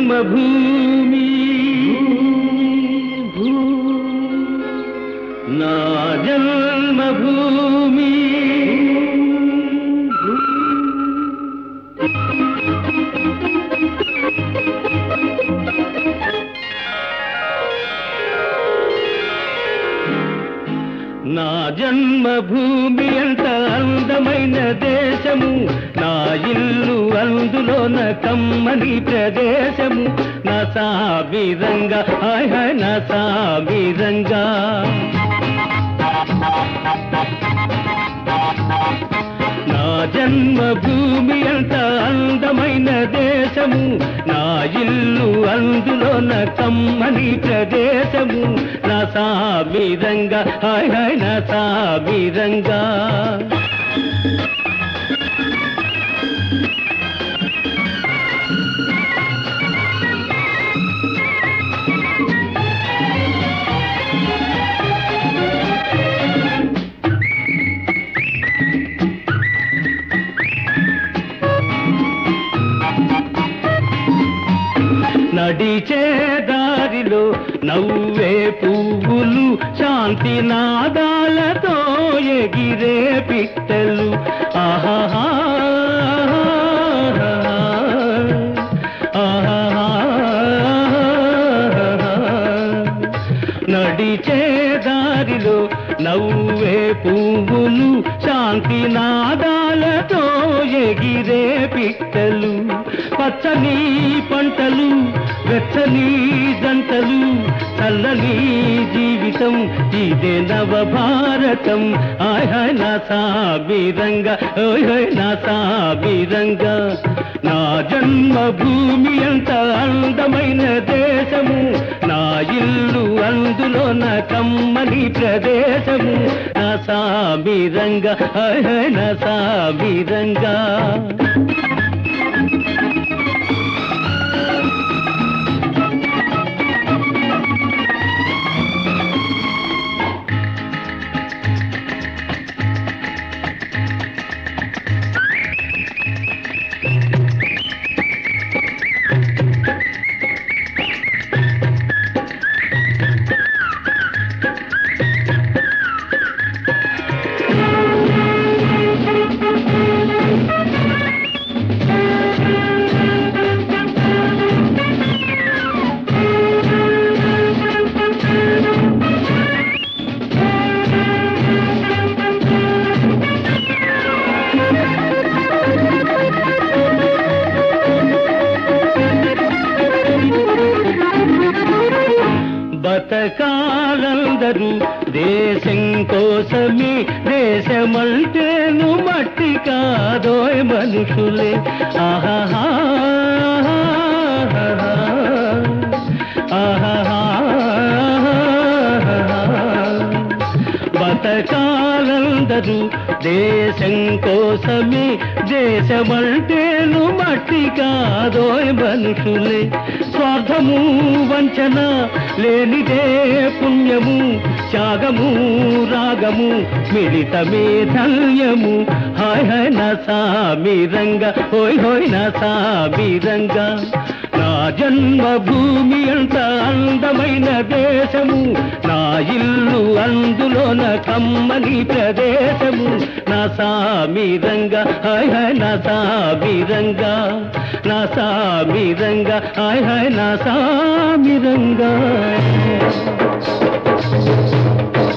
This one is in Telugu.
జన్మభూమి నా జన్మభూమి నా జన్మభూమి అంత అందమైన దేశము నా ఇల్లు అందులోన కమ్మని ప్రదేశము నా సాబిరంగా హాయ్ హాయ్ నా సాబిరంగా నా జన్మభూమి అంత అందమైన దేశము నా ఇల్లు అందులోన కమ్మని ప్రదేశము నా సాబిరంగా హాయ్ హాయ్ నా సాబిరంగా నడిచే దారిలో నవ్వే పువ్వులు శాంతి నాదాలతో ఎగిరే పిట్టలు ఆహా నడిచే దారిలో నవ్వే పువ్వులు శాంతి నాదాలతో ఎగిరే పిట్టలు పచ్చని పంటలు వెచ్చని జంటలు చల్లని జీవితం ఇదే నవ భారతం ఆయ్ హాయ్ నా సాబిరంగా ఓయ్ హాయ్ నా సాబిరంగా నా జన్మభూమి అంత అందమైన దేశము నా ఇల్లు అందులో నా కమ్మని ప్రదేశము నా సాబిరంగా హాయ్ హాయ్ నా సాబిరంగా బతకాలందరూ దేశం కోసమే దేశమంటేను మట్టి కాదోయ్ మనుషులే ఆహా బతకాలందరూ దేశం కోసమే దేశమంటేను మట్టి కాదోయ్ మనుషులే స్వార్థము వంచన లేనిదే పుణ్యము త్యాగము రాగము మిళితమే ధన్యము హాయ్ హాయ్ నా సామిరంగా హోయ్ హోయ్ నా సామిరంగా నా జన్మభూమి అంత అందమైన దేశము నా ఇల్లు అందులోన కమ్మని ప్రదేశము నా సామిరంగా హాయ్ హాయ్ నా సామిరంగా నా సామిరంగా హాయ్ హాయ్ నా సామిరంగా